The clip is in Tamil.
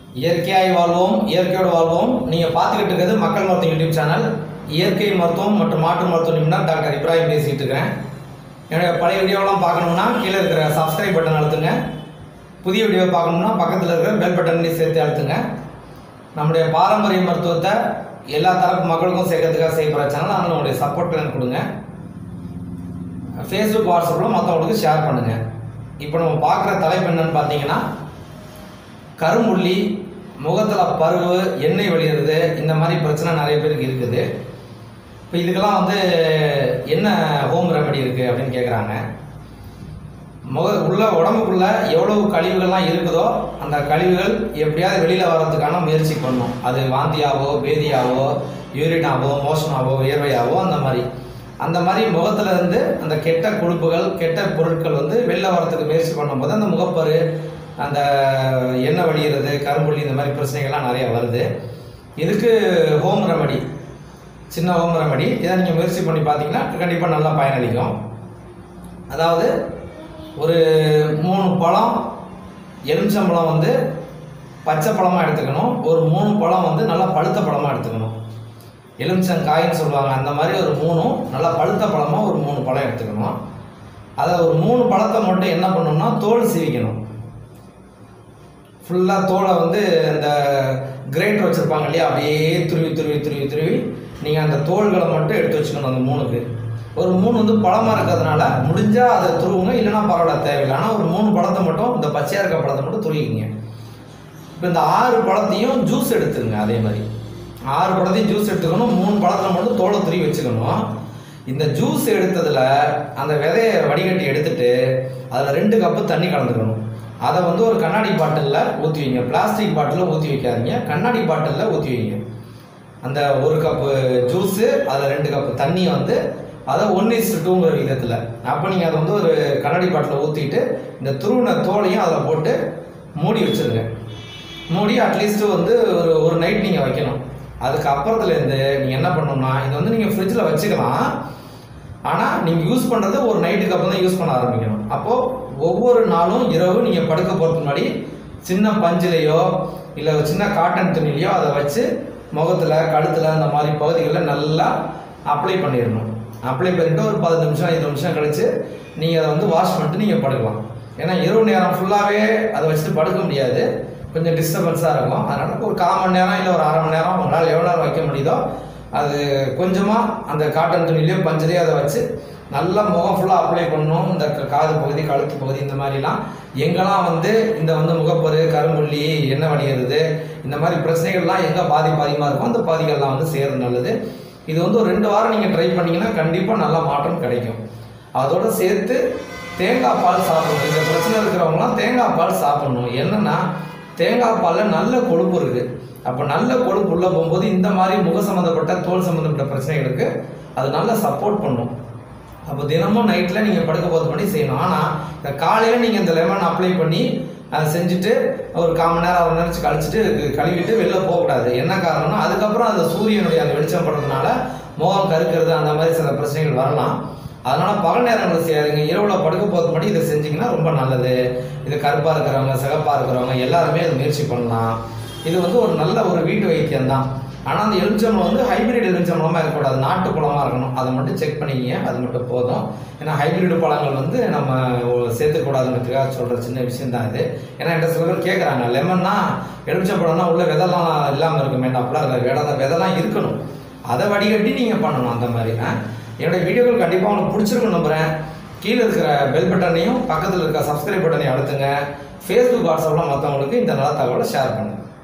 இயற்கையாய் வாழ்வோம் இயற்கையோடு வாழ்வோம் நீங்கள் பார்த்துக்கிட்டு இருக்கிறது மக்கள் மருத்துவம் யூடியூப் சேனல் இயற்கை மருத்துவம் மற்றும் மாற்று மருத்துவ நிபுணர் டாக்டர் இப்ராஹிம் பேசிகிட்டு இருக்கிறேன் என்னுடைய பழைய வீடியோலாம் பார்க்கணும்னா கீழே இருக்கிற சப்ஸ்கிரைப் பட்டன் அழுத்துங்க புதிய வீடியோ பார்க்கணும்னா பக்கத்தில் இருக்கிற பெல் பட்டனையும் சேர்த்து அழுத்துங்க நம்முடைய பாரம்பரிய மருத்துவத்தை எல்லா தரப்பு மக்களுக்கும் சேர்க்கறதுக்காக செய்யப்படுற சேனல் அதனால் உங்களுடைய சப்போர்ட் எனக்கு கொடுங்க ஃபேஸ்புக் வாட்ஸ்அப்பில் மற்றவங்களுக்கு ஷேர் பண்ணுங்கள் இப்போ நம்ம பார்க்குற தலைப்பு என்னன்னு பார்த்தீங்கன்னா கருமுள்ளி முகத்தில் பருவு எண்ணெய் வழியிறது இந்த மாதிரி பிரச்சனை நிறைய பேருக்கு இருக்குது இப்போ இதுக்கெல்லாம் வந்து என்ன ஹோம் ரெமெடி இருக்குது அப்படின்னு கேட்குறாங்க முக உள்ள உடம்புக்குள்ள எவ்வளவு கழிவுகள்லாம் இருக்குதோ அந்த கழிவுகள் எப்படியாவது வெளியில் வர்றதுக்கான முயற்சி பண்ணும் அது வாந்தியாவோ பேதியாவோ யூரினாவோ மோஷனாவோ வியர்வையாவோ அந்த மாதிரி அந்த மாதிரி முகத்துல இருந்து அந்த கெட்ட கொழுப்புகள் கெட்ட பொருட்கள் வந்து வெளில வரத்துக்கு முயற்சி பண்ணும்போது அந்த முகப்பரு அந்த எண்ணெய் வடிகிறது கரும்புள்ளி இந்த மாதிரி பிரச்சனைகள்லாம் நிறைய வருது இதுக்கு ஹோம் ரெமடி சின்ன ஹோம் ரெமடி இதை நீங்கள் முயற்சி பண்ணி பார்த்தீங்கன்னா கண்டிப்பாக நல்லா பயனளிக்கும் அதாவது ஒரு மூணு பழம் எலுமிச்சம்பழம் வந்து பச்சை பழமாக எடுத்துக்கணும் ஒரு மூணு பழம் வந்து நல்லா பழுத்த பழமாக எடுத்துக்கணும் எலுமிச்சங்காயின்னு சொல்லுவாங்க அந்த மாதிரி ஒரு மூணும் நல்லா பழுத்த பழமாக ஒரு மூணு பழம் எடுத்துக்கணும் அதை ஒரு மூணு பழத்தை மட்டும் என்ன பண்ணணும்னா தோல் சீவிக்கணும் ஃபுல்லாக தோலை வந்து இந்த கிரைண்டர் வச்சுருப்பாங்க இல்லையா அப்படியே துருவி துருவி துருவி துருவி நீங்கள் அந்த தோள்களை மட்டும் எடுத்து வச்சுக்கணும் அந்த மூணுக்கு ஒரு மூணு வந்து பழமாக இருக்கிறதுனால முடிஞ்சால் அதை துருவுங்க இல்லைன்னா பரவாயில்ல தேவையில்லை ஆனால் ஒரு மூணு பழத்தை மட்டும் இந்த பச்சையாக இருக்க பழத்தை மட்டும் துருவிக்கிங்க இப்போ இந்த ஆறு பழத்தையும் ஜூஸ் எடுத்துக்கங்க அதே மாதிரி ஆறு பழத்தையும் ஜூஸ் எடுத்துக்கணும் மூணு பழத்தில் மட்டும் தோலை துருவி வச்சுக்கணும் இந்த ஜூஸ் எடுத்ததில் அந்த விதையை வடிகட்டி எடுத்துட்டு அதில் ரெண்டு கப்பு தண்ணி கலந்துக்கணும் அதை வந்து ஒரு கண்ணாடி பாட்டிலில் ஊற்றி வைங்க பிளாஸ்டிக் பாட்டிலில் ஊற்றி வைக்காதீங்க கண்ணாடி பாட்டிலில் ஊற்றி வைங்க அந்த ஒரு கப்பு ஜூஸு அதில் ரெண்டு கப்பு தண்ணியை வந்து அதை ஒன் இஸ் டூங்கிற விதத்தில் அப்போ நீங்கள் அதை வந்து ஒரு கண்ணாடி பாட்டில் ஊற்றிட்டு இந்த துருவின தோலையும் அதில் போட்டு மூடி வச்சுருங்க மூடி அட்லீஸ்ட்டு வந்து ஒரு ஒரு நைட் நீங்கள் வைக்கணும் அதுக்கு அப்புறத்துலேருந்து நீங்கள் என்ன பண்ணணும்னா இதை வந்து நீங்கள் ஃப்ரிட்ஜில் வச்சுக்கலாம் ஆனால் நீங்கள் யூஸ் பண்ணுறது ஒரு நைட்டுக்கு அப்புறம் தான் யூஸ் பண்ண ஆரம்பிக்கணும் அப்போது ஒவ்வொரு நாளும் இரவு நீங்கள் படுக்க போகிறதுக்கு முன்னாடி சின்ன பஞ்சிலையோ இல்லை சின்ன காட்டன் துணிலையோ அதை வச்சு முகத்தில் கழுத்தில் அந்த மாதிரி பகுதிகளில் நல்லா அப்ளை பண்ணிடணும் அப்ளை பண்ணிட்டு ஒரு பத்து நிமிஷம் ஐந்து நிமிஷம் கழிச்சு நீங்கள் அதை வந்து வாஷ் பண்ணிட்டு நீங்கள் படுக்கலாம் ஏன்னா இரவு நேரம் ஃபுல்லாகவே அதை வச்சுட்டு படுக்க முடியாது கொஞ்சம் டிஸ்டர்பன்ஸாக இருக்கும் அதனால் ஒரு கால் மணி நேரம் இல்லை ஒரு அரை மணி நேரம் உங்களால் எவ்வளோ நேரம் வைக்க முடியுதோ அது கொஞ்சமாக அந்த காட்டன் துணிலையோ பஞ்சலையோ அதை வச்சு நல்லா முகம் ஃபுல்லாக அப்ளை பண்ணணும் இந்த க- காது பகுதி கழுத்து பகுதி இந்த மாதிரிலாம் எங்கெல்லாம் வந்து இந்த வந்து முகப்பரு கரும்புள்ளி எண்ணெய் வடிகிறது இந்த மாதிரி பிரச்சனைகள்லாம் எங்கே பாதிப்பு அதிகமாக இருக்கும் அந்த பாதிகள்லாம் வந்து செய்கிறது நல்லது இது வந்து ஒரு ரெண்டு வாரம் நீங்கள் ட்ரை பண்ணீங்கன்னா கண்டிப்பாக நல்ல மாற்றம் கிடைக்கும் அதோட சேர்த்து தேங்காய் பால் சாப்பிடணும் இந்த பிரச்சனை இருக்கிறவங்களாம் தேங்காய் பால் சாப்பிடணும் என்னன்னா தேங்காய் பாலில் நல்ல கொழுப்பு இருக்குது அப்போ நல்ல கொழுப்பு உள்ளே போகும்போது இந்த மாதிரி முக சம்மந்தப்பட்ட தோல் சம்மந்தப்பட்ட பிரச்சனைகளுக்கு அது நல்லா சப்போர்ட் பண்ணும் அப்போ தினமும் நைட்டில் நீங்கள் படுக்க போகிறது பண்ணி செய்யணும் ஆனால் இந்த காலையில் நீங்கள் இந்த லெமன் அப்ளை பண்ணி அதை செஞ்சுட்டு ஒரு கால் மணி நேரம் அரை மணி நேரம் கழிச்சிட்டு கழுவிட்டு வெளில போகக்கூடாது என்ன காரணம்னா அதுக்கப்புறம் அந்த சூரியனுடைய அந்த வெளிச்சம் படுறதுனால முகம் கருக்கிறது அந்த மாதிரி சில பிரச்சனைகள் வரலாம் அதனால பகல் நேரங்களில் செய்யாதீங்க இரவுல படுக்க போகிறது மட்டும் இதை செஞ்சீங்கன்னா ரொம்ப நல்லது இது கருப்பாக இருக்கிறவங்க சிகப்பாக இருக்கிறவங்க எல்லாருமே இதை முயற்சி பண்ணலாம் இது வந்து ஒரு நல்ல ஒரு வீட்டு வைத்தியம் தான் ஆனால் அந்த எலுமிச்சம்பழம் வந்து ஹைபிரிட் எலுமிச்சம்பழமாக இருக்கக்கூடாது நாட்டு பழமாக இருக்கணும் அதை மட்டும் செக் பண்ணிக்கிங்க அது மட்டும் போதும் ஏன்னா ஹைபிரிட் பழங்கள் வந்து நம்ம சேர்த்துக்கூடாதுன்றதுக்காக சொல்கிற சின்ன விஷயம் தான் இது ஏன்னா என்கிட்ட சில பேர் கேட்குறாங்க லெமன்னா எலுமிச்சம்பழம்னா உள்ள விதெல்லாம் இல்லாமல் இருக்க வேண்டாம்லாம் இல்லை வித விதெல்லாம் இருக்கணும் அதை வடிகட்டி நீங்கள் பண்ணணும் அந்த மாதிரி ஆ? என்னுடைய வீடியோக்கள் கண்டிப்பாக உங்களுக்கு பிடிச்சிருக்கும் நம்புகிறேன் கீழே இருக்கிற பெல் பட்டனையும் பக்கத்தில் இருக்க சப்ஸ்கிரைப் பட்டனையும் அழுத்துங்க ஃபேஸ்புக் வாட்ஸ்அப்பில் மற்றவங்களுக்கு இந்த நல்ல தகவலை ஷேர் பண்ணுங்கள்